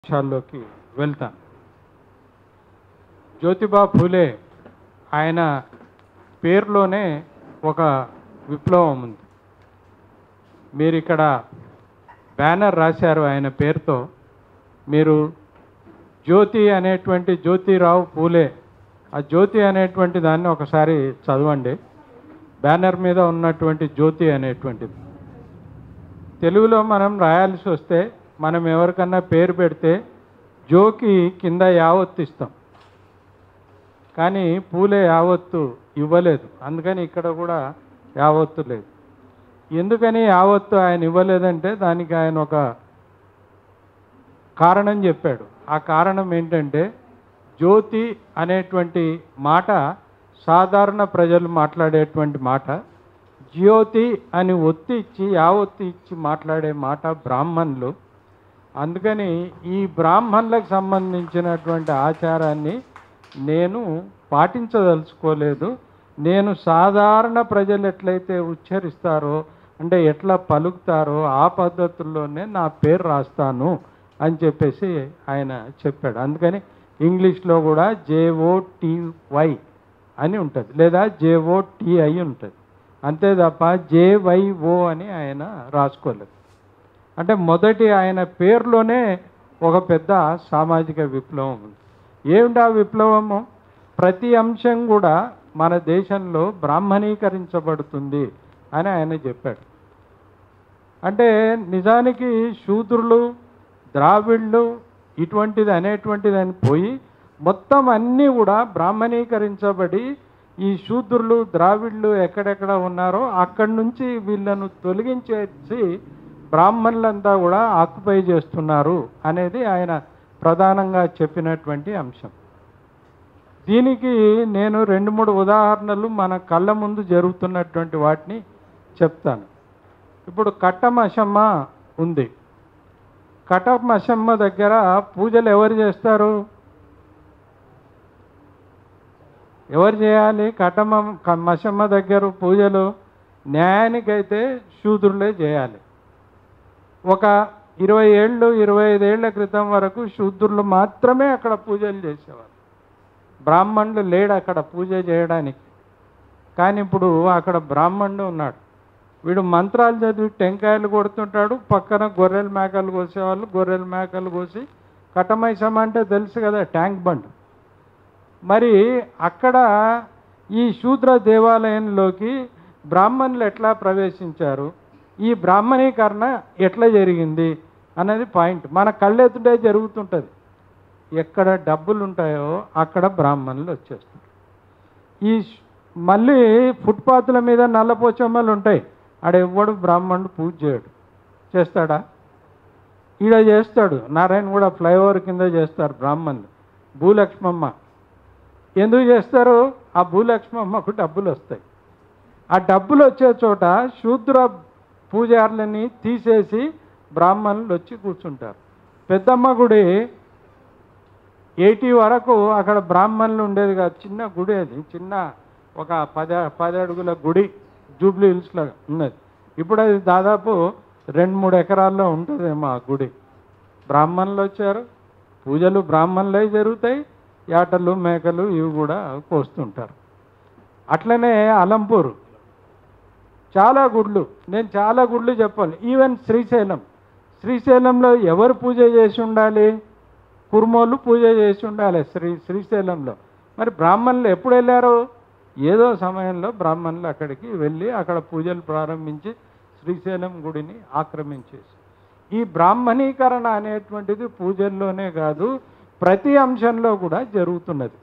విషయాల్లోకి వెళ్తాను జ్యోతిబా ఫూలే ఆయన పేరులోనే ఒక విప్లవం ఉంది మీరు ఇక్కడ బ్యానర్ రాశారు ఆయన పేరుతో మీరు జ్యోతి అనేటువంటి జ్యోతిరావు పూలే ఆ జ్యోతి అనేటువంటి దాన్ని ఒకసారి చదవండి బ్యానర్ మీద ఉన్నటువంటి జ్యోతి అనేటువంటిది తెలుగులో మనం రాయాల్సి వస్తే మనం ఎవరికన్నా పేరు పెడితే జోకి కింద యావత్తు ఇస్తాం కానీ పూలే యావత్తు ఇవ్వలేదు అందుకని ఇక్కడ కూడా యావత్తు లేదు ఎందుకని యావత్తు ఆయన ఇవ్వలేదంటే దానికి ఆయన ఒక కారణం చెప్పాడు ఆ కారణం ఏంటంటే జ్యోతి అనేటువంటి మాట సాధారణ ప్రజలు మాట్లాడేటువంటి మాట జ్యోతి అని ఒత్తి ఇచ్చి యావత్తు ఇచ్చి మాట్లాడే మాట బ్రాహ్మణులు అందుకని ఈ బ్రాహ్మణులకు సంబంధించినటువంటి ఆచారాన్ని నేను పాటించదలుచుకోలేదు నేను సాధారణ ప్రజలు ఎట్లయితే ఉచ్చరిస్తారో అంటే ఎట్లా పలుకుతారో ఆ పద్ధతుల్లోనే నా పేరు రాస్తాను అని చెప్పేసి ఆయన చెప్పాడు అందుకని ఇంగ్లీష్లో కూడా జేఓటీవై అని ఉంటుంది లేదా జేఓటీఐ ఉంటుంది అంతే తప్ప జేవైఓ అని ఆయన రాసుకోలేదు అంటే మొదటి ఆయన పేరులోనే ఒక పెద్ద సామాజిక విప్లవం ఉంది ఏమిటా విప్లవము ప్రతి అంశం కూడా మన దేశంలో బ్రాహ్మణీకరించబడుతుంది అని ఆయన చెప్పాడు అంటే నిజానికి శూద్రులు ద్రావిడ్లు ఇటువంటిది అనేటువంటిది అని పోయి మొత్తం అన్నీ కూడా బ్రాహ్మణీకరించబడి ఈ శూద్రులు ద్రావిడ్లు ఎక్కడెక్కడ ఉన్నారో అక్కడి నుంచి వీళ్ళను తొలగించేసి బ్రాహ్మణులంతా కూడా ఆక్యుపై చేస్తున్నారు అనేది ఆయన ప్రధానంగా చెప్పినటువంటి అంశం దీనికి నేను రెండు మూడు ఉదాహరణలు మన కళ్ళ ముందు జరుగుతున్నటువంటి వాటిని చెప్తాను ఇప్పుడు కట్టమశమ్మ ఉంది కట్టమశమ్మ దగ్గర పూజలు ఎవరు చేస్తారు ఎవరు చేయాలి కట్టమ క- మశమ్మ దగ్గర పూజలు న్యాయానికైతే శూద్రులే చేయాలి ఒక ఇరవై ఏళ్ళు ఇరవై ఐదేళ్ల క్రితం వరకు శూద్రులు మాత్రమే అక్కడ పూజలు చేసేవారు బ్రాహ్మణులు లేడు అక్కడ పూజ చేయడానికి కానీ ఇప్పుడు అక్కడ బ్రాహ్మణుడు ఉన్నాడు వీడు మంత్రాలు చదివి టెంకాయలు కొడుతుంటాడు పక్కన గొర్రెల మేకలు కోసేవాళ్ళు గొర్రెల మేకలు కోసి కట్టమైసం అంటే తెలుసు కదా ట్యాంక్ బండ్ మరి అక్కడ ఈ శూద్ర దేవాలయంలోకి బ్రాహ్మణులు ఎట్లా ప్రవేశించారు ఈ బ్రాహ్మణీకరణ ఎట్లా జరిగింది అనేది పాయింట్ మన కళ్ళెత్తుడే జరుగుతుంటుంది ఎక్కడ డబ్బులు ఉంటాయో అక్కడ బ్రాహ్మణులు వచ్చేస్తారు ఈ శ్- మళ్ళీ ఫుట్పాత్ల మీద నల్లపోచమ్మలు ఉంటాయి ఆడ ఎవ్వడు బ్రాహ్మణుడు పూజ చేయడు చేస్తాడా ఈడ చేస్తాడు నారాయణ కూడా ఫ్లైఓవర్ కింద చేస్తారు బ్రాహ్మణులు భూలక్ష్మమ్మ ఎందుకు చేస్తారు ఆ భూలక్ష్మమ్మకు డబ్బులు వస్తాయి ఆ డబ్బులు వచ్చే చోట శూద్ర పూజారులని తీసేసి బ్రాహ్మణులు వచ్చి కూర్చుంటారు పెద్దమ్మ గుడి ఎయిటీ వరకు అక్కడ బ్రాహ్మణులు ఉండేది కాదు చిన్న గుడి అది చిన్న ఒక పది పది అడుగుల గుడి జూబ్లీ హిల్స్లో ఉన్నది ఇప్పుడు అది దాదాపు రెండు మూడు ఎకరాల్లో ఉంటుందేమో ఆ గుడి బ్రాహ్మణులు వచ్చారు పూజలు బ్రాహ్మణులే జరుగుతాయి యాటలు మేకలు ఇవి కూడా కోస్తుంటారు అట్లనే అలంపూర్ చాలా గుడ్లు నేను చాలా గుడ్లు చెప్పాలి ఈవెన్ శ్రీశైలం శ్రీశైలంలో ఎవరు పూజ చేసి ఉండాలి కుర్మోళ్ళు పూజ చేసి ఉండాలి శ్రీ శ్రీశైలంలో మరి బ్రాహ్మణులు ఎప్పుడు వెళ్ళారు ఏదో సమయంలో బ్రాహ్మణులు అక్కడికి వెళ్ళి అక్కడ పూజలు ప్రారంభించి శ్రీశైలం గుడిని ఆక్రమించేసి ఈ బ్రాహ్మణీకరణ అనేటువంటిది పూజల్లోనే కాదు ప్రతి అంశంలో కూడా జరుగుతున్నది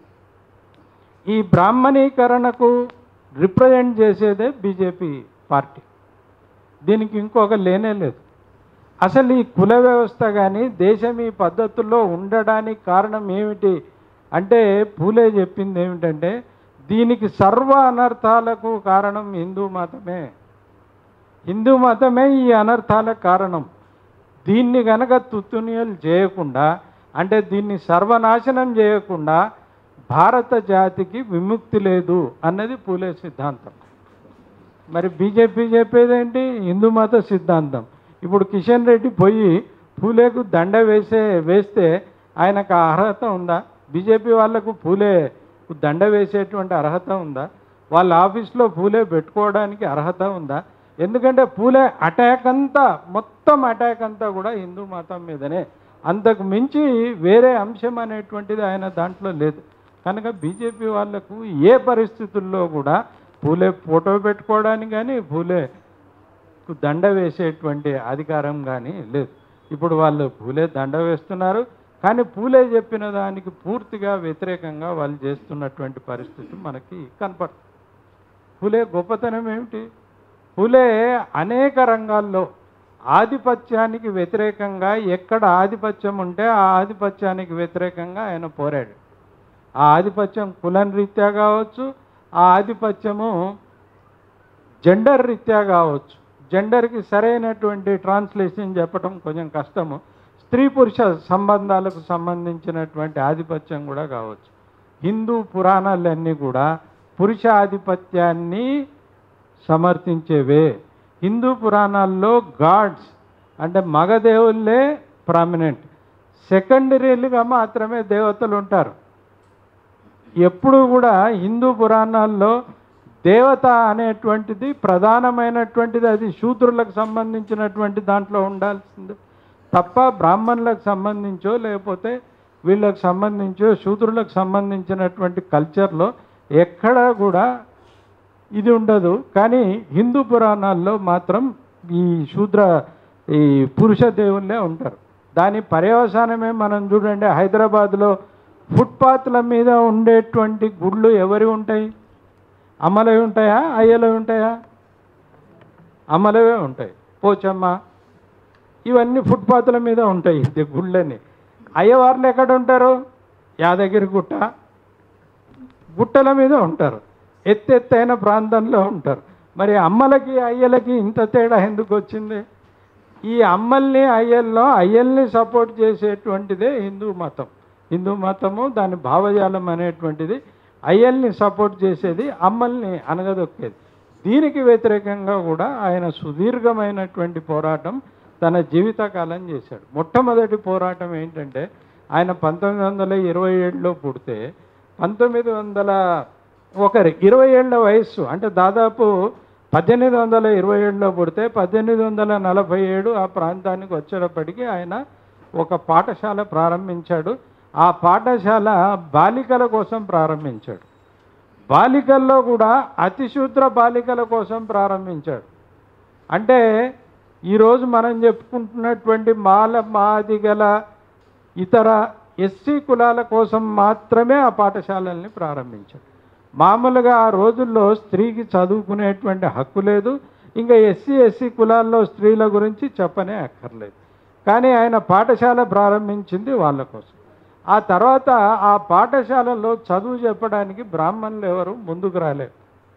ఈ బ్రాహ్మణీకరణకు రిప్రజెంట్ చేసేదే బీజేపీ పార్టీ దీనికి ఇంకొక లేనే లేదు అసలు ఈ కుల వ్యవస్థ కానీ దేశం ఈ పద్ధతుల్లో ఉండడానికి కారణం ఏమిటి అంటే పూలే చెప్పింది ఏమిటంటే దీనికి సర్వ అనర్థాలకు కారణం హిందూ మతమే హిందూ మతమే ఈ అనర్థాలకు కారణం దీన్ని గనక తుత్తునియలు చేయకుండా అంటే దీన్ని సర్వనాశనం చేయకుండా భారత జాతికి విముక్తి లేదు అన్నది పూలే సిద్ధాంతం మరి బీజేపీ చెప్పేదేంటి హిందూ మత సిద్ధాంతం ఇప్పుడు కిషన్ రెడ్డి పోయి పూలేకు దండ వేసే వేస్తే ఆయనకు ఆ అర్హత ఉందా బీజేపీ వాళ్లకు పూలే దండ వేసేటువంటి అర్హత ఉందా వాళ్ళ ఆఫీస్లో పూలే పెట్టుకోవడానికి అర్హత ఉందా ఎందుకంటే పూలే అటాక్ అంతా మొత్తం అటాక్ అంతా కూడా హిందూ మతం మీదనే అంతకు మించి వేరే అంశం అనేటువంటిది ఆయన దాంట్లో లేదు కనుక బీజేపీ వాళ్లకు ఏ పరిస్థితుల్లో కూడా పూలే ఫోటో పెట్టుకోవడానికి కానీ పూలే దండ వేసేటువంటి అధికారం కానీ లేదు ఇప్పుడు వాళ్ళు పూలే దండ వేస్తున్నారు కానీ పూలే చెప్పిన దానికి పూర్తిగా వ్యతిరేకంగా వాళ్ళు చేస్తున్నటువంటి పరిస్థితి మనకి కనపడుతుంది పూలే గొప్పతనం ఏమిటి పూలే అనేక రంగాల్లో ఆధిపత్యానికి వ్యతిరేకంగా ఎక్కడ ఆధిపత్యం ఉంటే ఆ ఆధిపత్యానికి వ్యతిరేకంగా ఆయన పోరాడు ఆ ఆధిపత్యం కులం రీత్యా కావచ్చు ఆ ఆధిపత్యము జెండర్ రీత్యా కావచ్చు జెండర్కి సరైనటువంటి ట్రాన్స్లేషన్ చెప్పడం కొంచెం కష్టము స్త్రీ పురుష సంబంధాలకు సంబంధించినటువంటి ఆధిపత్యం కూడా కావచ్చు హిందూ పురాణాలన్నీ కూడా పురుష ఆధిపత్యాన్ని సమర్థించేవే హిందూ పురాణాల్లో గాడ్స్ అంటే మగదేవుళ్ళే ప్రామినెంట్ సెకండరీలుగా మాత్రమే దేవతలు ఉంటారు ఎప్పుడు కూడా హిందూ పురాణాల్లో దేవత అనేటువంటిది ప్రధానమైనటువంటిది అది శూద్రులకు సంబంధించినటువంటి దాంట్లో ఉండాల్సింది తప్ప బ్రాహ్మణులకు సంబంధించో లేకపోతే వీళ్ళకి సంబంధించో శూద్రులకు సంబంధించినటువంటి కల్చర్లో ఎక్కడా కూడా ఇది ఉండదు కానీ హిందూ పురాణాల్లో మాత్రం ఈ శూద్ర ఈ పురుష దేవుళ్ళే ఉంటారు దాని పర్యవసానమే మనం చూడండి హైదరాబాద్లో ఫుట్పాత్ల మీద ఉండేటువంటి గుళ్ళు ఎవరి ఉంటాయి అమలవి ఉంటాయా అయ్యలవి ఉంటాయా అమలవే ఉంటాయి పోచమ్మ ఇవన్నీ ఫుట్పాత్ల మీద ఉంటాయి ఇది గుళ్ళని అయ్యవార్లు ఎక్కడ ఉంటారు యాదగిరి గుట్ట గుట్టల మీద ఉంటారు ఎత్తెత్తైన ప్రాంతంలో ఉంటారు మరి అమ్మలకి అయ్యలకి ఇంత తేడా ఎందుకు వచ్చింది ఈ అమ్మల్ని అయ్యల్లో అయ్యల్ని సపోర్ట్ చేసేటువంటిదే హిందూ మతం హిందూ మతము దాని భావజాలం అనేటువంటిది అయ్యల్ని సపోర్ట్ చేసేది అమ్మల్ని అనగదొక్కేది దీనికి వ్యతిరేకంగా కూడా ఆయన సుదీర్ఘమైనటువంటి పోరాటం తన జీవితకాలం చేశాడు మొట్టమొదటి పోరాటం ఏంటంటే ఆయన పంతొమ్మిది వందల ఇరవై ఏడులో పుడితే పంతొమ్మిది వందల ఒక ఇరవై ఏళ్ళ వయస్సు అంటే దాదాపు పద్దెనిమిది వందల ఇరవై ఏడులో పుడితే పద్దెనిమిది వందల నలభై ఏడు ఆ ప్రాంతానికి వచ్చేటప్పటికి ఆయన ఒక పాఠశాల ప్రారంభించాడు ఆ పాఠశాల బాలికల కోసం ప్రారంభించాడు బాలికల్లో కూడా అతిశూద్ర బాలికల కోసం ప్రారంభించాడు అంటే ఈరోజు మనం చెప్పుకుంటున్నటువంటి మాల మాదిగల ఇతర ఎస్సీ కులాల కోసం మాత్రమే ఆ పాఠశాలల్ని ప్రారంభించాడు మామూలుగా ఆ రోజుల్లో స్త్రీకి చదువుకునేటువంటి హక్కు లేదు ఇంకా ఎస్సీ ఎస్సీ కులాల్లో స్త్రీల గురించి చెప్పనే అక్కర్లేదు కానీ ఆయన పాఠశాల ప్రారంభించింది వాళ్ళ కోసం ఆ తర్వాత ఆ పాఠశాలలో చదువు చెప్పడానికి బ్రాహ్మణులు ఎవరు ముందుకు రాలేదు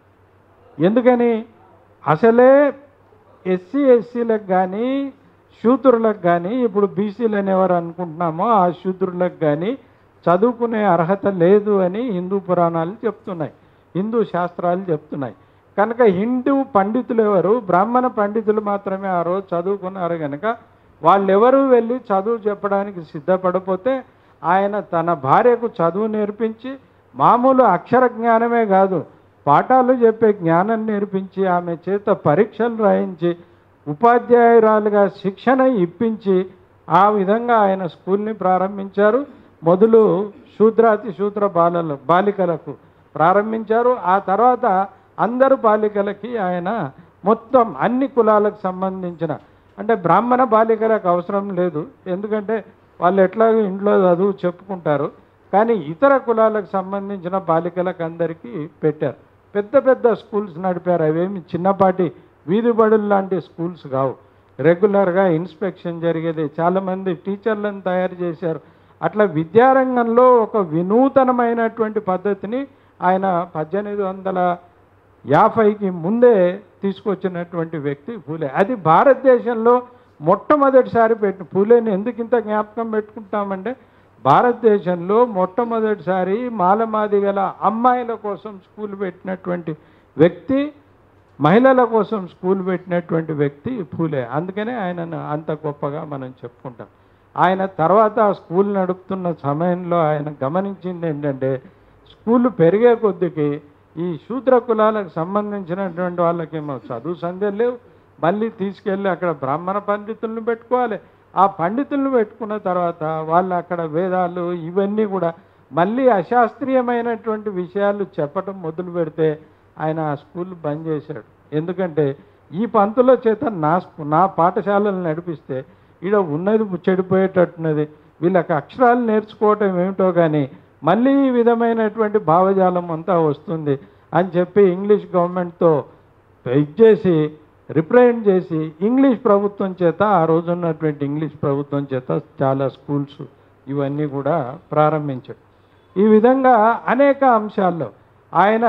ఎందుకని అసలే ఎస్సీ ఎస్సీలకు కానీ శూద్రులకు కానీ ఇప్పుడు బీసీలు అనేవారు అనుకుంటున్నామో ఆ శూద్రులకు కానీ చదువుకునే అర్హత లేదు అని హిందూ పురాణాలు చెప్తున్నాయి హిందూ శాస్త్రాలు చెప్తున్నాయి కనుక హిందూ పండితులు ఎవరు బ్రాహ్మణ పండితులు మాత్రమే ఆ రోజు చదువుకున్నారు కనుక వాళ్ళెవరూ వెళ్ళి చదువు చెప్పడానికి సిద్ధపడిపోతే ఆయన తన భార్యకు చదువు నేర్పించి మామూలు అక్షర జ్ఞానమే కాదు పాఠాలు చెప్పే జ్ఞానం నేర్పించి ఆమె చేత పరీక్షలు రాయించి ఉపాధ్యాయురాలుగా శిక్షణ ఇప్పించి ఆ విధంగా ఆయన స్కూల్ని ప్రారంభించారు మొదలు శూద్రాతి శూద్ర బాలలు బాలికలకు ప్రారంభించారు ఆ తర్వాత అందరు బాలికలకి ఆయన మొత్తం అన్ని కులాలకు సంబంధించిన అంటే బ్రాహ్మణ బాలికలకు అవసరం లేదు ఎందుకంటే వాళ్ళు ఎట్లాగో ఇంట్లో చదువు చెప్పుకుంటారు కానీ ఇతర కులాలకు సంబంధించిన బాలికలకు అందరికీ పెట్టారు పెద్ద పెద్ద స్కూల్స్ నడిపారు అవేమి చిన్నపాటి వీధి బడులు లాంటి స్కూల్స్ కావు రెగ్యులర్గా ఇన్స్పెక్షన్ జరిగేది చాలామంది టీచర్లను తయారు చేశారు అట్లా విద్యారంగంలో ఒక వినూతనమైనటువంటి పద్ధతిని ఆయన పద్దెనిమిది వందల యాభైకి ముందే తీసుకొచ్చినటువంటి వ్యక్తి పూలే అది భారతదేశంలో మొట్టమొదటిసారి పెట్టి పూలేని ఎందుకు ఇంత జ్ఞాపకం పెట్టుకుంటామంటే భారతదేశంలో మొట్టమొదటిసారి మాలమాది గల అమ్మాయిల కోసం స్కూల్ పెట్టినటువంటి వ్యక్తి మహిళల కోసం స్కూల్ పెట్టినటువంటి వ్యక్తి పూలే అందుకనే ఆయనను అంత గొప్పగా మనం చెప్పుకుంటాం ఆయన తర్వాత ఆ స్కూల్ నడుపుతున్న సమయంలో ఆయన గమనించింది ఏంటంటే స్కూల్ పెరిగే కొద్దికి ఈ శూద్ర కులాలకు సంబంధించినటువంటి వాళ్ళకేమో చదువు సంధ్యలు లేవు మళ్ళీ తీసుకెళ్ళి అక్కడ బ్రాహ్మణ పండితులను పెట్టుకోవాలి ఆ పండితులను పెట్టుకున్న తర్వాత వాళ్ళు అక్కడ వేదాలు ఇవన్నీ కూడా మళ్ళీ అశాస్త్రీయమైనటువంటి విషయాలు చెప్పటం మొదలు పెడితే ఆయన ఆ స్కూల్ బంద్ చేశాడు ఎందుకంటే ఈ పంతుల చేత నా స్కూ- నా పాఠశాలలు నడిపిస్తే ఈడ ఉన్నది చెడిపోయేటట్టున్నది వీళ్ళకి అక్షరాలు నేర్చుకోవటం ఏమిటో కానీ మళ్ళీ ఈ విధమైనటువంటి భావజాలం అంతా వస్తుంది అని చెప్పి ఇంగ్లీష్ గవర్నమెంట్తో ఇచ్చేసి రిప్రజెంట్ చేసి ఇంగ్లీష్ ప్రభుత్వం చేత ఆ రోజు ఉన్నటువంటి ఇంగ్లీష్ ప్రభుత్వం చేత చాలా స్కూల్స్ ఇవన్నీ కూడా ప్రారంభించాడు ఈ విధంగా అనేక అంశాల్లో ఆయన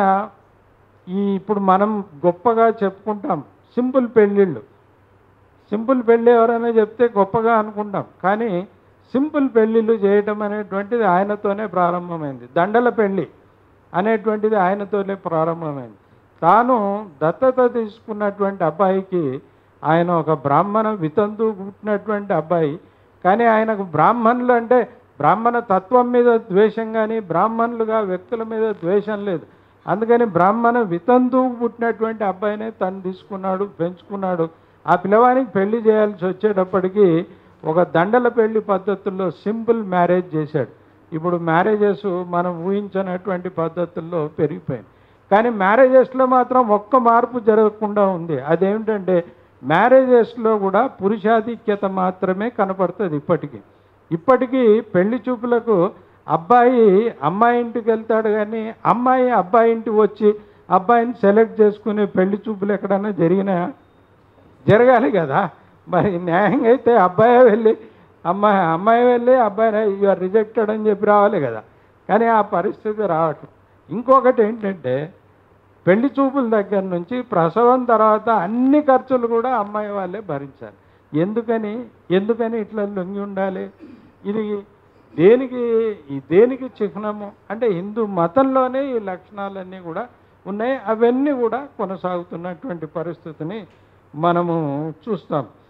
ఈ ఇప్పుడు మనం గొప్పగా చెప్పుకుంటాం సింపుల్ పెళ్ళిళ్ళు సింపుల్ పెళ్ళి ఎవరైనా చెప్తే గొప్పగా అనుకుంటాం కానీ సింపుల్ పెళ్ళిళ్ళు చేయటం అనేటువంటిది ఆయనతోనే ప్రారంభమైంది దండల పెళ్ళి అనేటువంటిది ఆయనతోనే ప్రారంభమైంది తాను దత్తత తీసుకున్నటువంటి అబ్బాయికి ఆయన ఒక బ్రాహ్మణ వితంతు పుట్టినటువంటి అబ్బాయి కానీ ఆయనకు బ్రాహ్మణులు అంటే బ్రాహ్మణ తత్వం మీద ద్వేషం కానీ బ్రాహ్మణులుగా వ్యక్తుల మీద ద్వేషం లేదు అందుకని బ్రాహ్మణ వితంతువు పుట్టినటువంటి అబ్బాయినే తను తీసుకున్నాడు పెంచుకున్నాడు ఆ పిల్లవానికి పెళ్లి చేయాల్సి వచ్చేటప్పటికి ఒక దండల పెళ్లి పద్ధతుల్లో సింపుల్ మ్యారేజ్ చేశాడు ఇప్పుడు మ్యారేజెస్ మనం ఊహించినటువంటి పద్ధతుల్లో పెరిగిపోయింది కానీ మ్యారేజెస్లో మాత్రం ఒక్క మార్పు జరగకుండా ఉంది అదేమిటంటే మ్యారేజెస్లో కూడా పురుషాధిక్యత మాత్రమే కనపడుతుంది ఇప్పటికీ ఇప్పటికీ పెళ్లి చూపులకు అబ్బాయి అమ్మాయి ఇంటికి వెళ్తాడు కానీ అమ్మాయి అబ్బాయి ఇంటికి వచ్చి అబ్బాయిని సెలెక్ట్ చేసుకునే పెళ్లి చూపులు ఎక్కడన్నా జరిగినాయా జరగాలి కదా మరి న్యాయంగా అయితే అబ్బాయి వెళ్ళి అమ్మాయి అమ్మాయి వెళ్ళి అబ్బాయి యు ఆర్ రిజెక్టెడ్ అని చెప్పి రావాలి కదా కానీ ఆ పరిస్థితి రావటం ఇంకొకటి ఏంటంటే పెళ్లి చూపుల దగ్గర నుంచి ప్రసవం తర్వాత అన్ని ఖర్చులు కూడా అమ్మాయి వాళ్ళే భరించాలి ఎందుకని ఎందుకని ఇట్లా లొంగి ఉండాలి ఇది దేనికి ఈ దేనికి చిహ్నము అంటే హిందూ మతంలోనే ఈ లక్షణాలన్నీ కూడా ఉన్నాయి అవన్నీ కూడా కొనసాగుతున్నటువంటి పరిస్థితిని మనము చూస్తాం